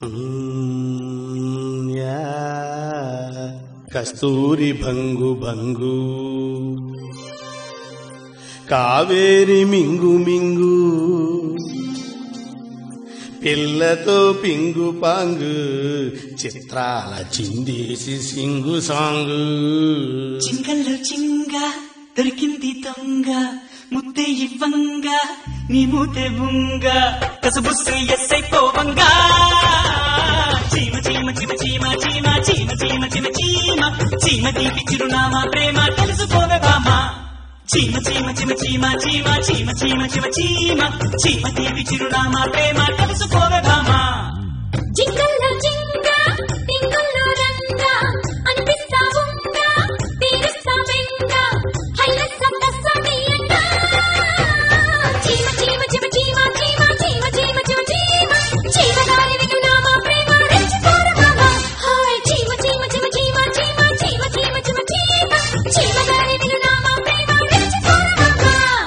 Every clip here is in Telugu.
మ్మ్, యా. కస్తూరి భంగు భంగు కావేరి మింగు మింగు పిల్లతో పింగు పాంగు చిత్రాల చిందేసి సింగు సాంగు చింగల్లో చింగ దొరికింది దొంగ ముద్దే ఇవ్వంగ నీ మూతే బుంగ కసబుస్సు ఎస్ఐ పోవంగా చీమ చీమ చీమ చీమ చీమ చీమ చీమ చీమ చీమ చీమ తీపి చిరునామా ప్రేమ తెలుసుకోవే బామా చీమ చీమ చీమ చీమ చీమ చీమ చీమ చీమ చీమ చీమ తీపి చిరునామా ప్రేమ తెలుసుకోవే బామా జింగల్లో జింగ టింగుల్లో రంగ అనిపిస్తా ఉంగ తీరుస్తా వెంగ హైలెస్ సత్తస్స నీయంగ చీమ చీమ చీమ చీమ చీమ చీమ చీమ చీమ చీమ చీమ దారి వినునామా ప్రేమ రెచ్చిపోర మామ హాయ్ చీమ చీమ చీమ చీమ చీమ చీమ చీమ చీమ చీమ చీమ దారి వినునామా ప్రేమ రెచ్చిపోర మామ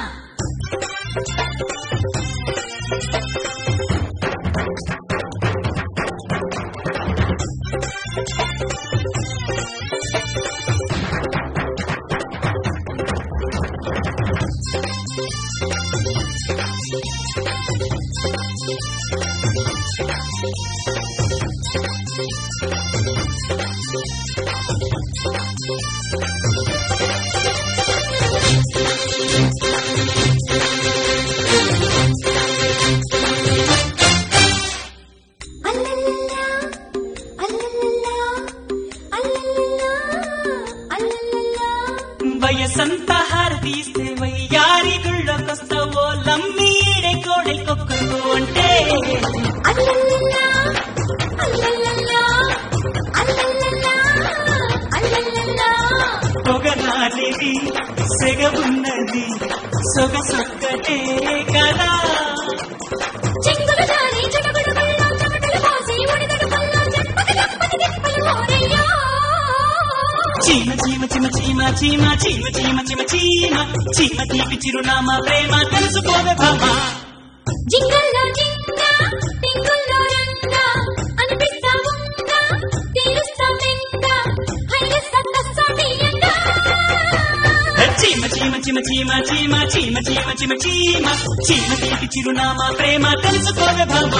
అల్లల్లల్లా అల్లల్లల్లా అల్లల్లల్లా అల్లల్లల్లా వయసంతా హారతీస్తే వయ్యారి గుళ్ళకొస్తావో లమ్మీడే కోడెకొక్కరు అంటే అల్లల్లల్లా అల్లల్లల్లా అల్లల్లల్లా అల్లల్లల్లా పొగనాలిది సెగవున్నది సొగసొక్కటే కదా చెంగుల దారి చెడుగుడు గుళ్ళో చెమటలు పోసి ఒడిదడు పల్లో చెప్పక తప్పని తిప్పలు ఓరయ్యో చీమ చీమ చీమ చీమ చీమ చీమ చీమ చీమ చీమ చీమ తీపి చిరునామా ప్రేమ తెలుసుకోవే బామా జింగల్లో జింగ టింగుల్లో రంగ అనిపిస్తా ఉంగ తీరుస్తా వెంగ హైలెస్ సత్తస్స నీయంగ చీమ చీమ చీమ చీమ చీమ చీమ చీమ చీమ చీమ చీమ తీపి చిరునామా ప్రేమ తెలుసుకోవే బామా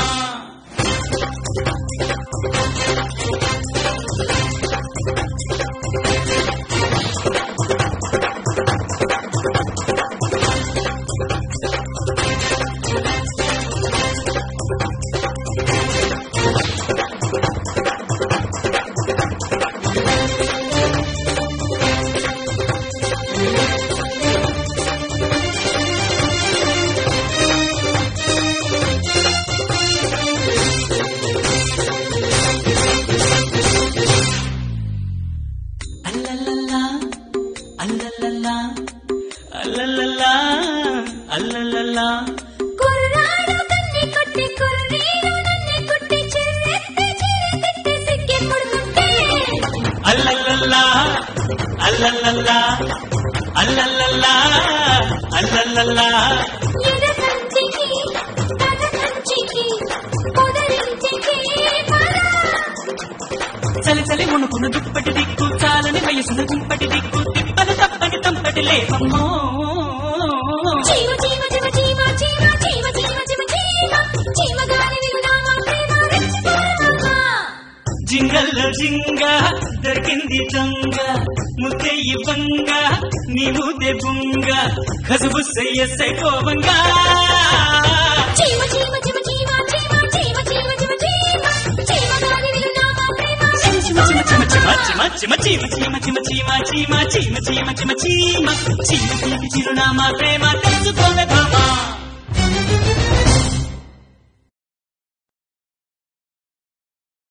అల్లల్లల్లా అల్లల్లల్లా అల్లల్లల్లా అల్లల్లల్లా కుర్రాడు కన్ని కొట్టి కుర్రీడు నన్ను కొట్టి చిర్రెత్తి చిరెత్తి సిక్కి పడుతుంటే అల్లల్లల్లా అల్లల్లల్లా అల్లల్లల్లా అల్లల్లల్లా ఎద సంచికి కథ కంచికి పొదరించికి పరా చలి చలి మునుకును దుప్పటి దిక్కు చాలని వయసును దుంపటి దిక్కు తిప్పలు తప్పని తంపటి లేపమ్మో చీమ చీమ చీమ చీమ చీమ చీమ చీమ చీమ చీమ చీమ గాలి వినునామా ప్రేమ రెచ్చిపోరమ్మా జింగల్లో జింగ దొరికింది దొంగ ముద్దే ఇవ్వంగ నీ ముద్దే బుంగ కసుబుస్సయ్యస్సై కోవంగా చీమ చీమ చీమ చీమ చీమ చీమ చీమ చీమ చీమ చీమ గాలి వినునామా ప్రేమ చిమ చిమ చిమ చిమ చిమ చిమ చిమ చిమ చిమ చిమ చిమ చిమ చిమ చిమ చిమ చిమ చీమ తీపి చిరునామా ప్రేమ తెలుసుకోవే బాబా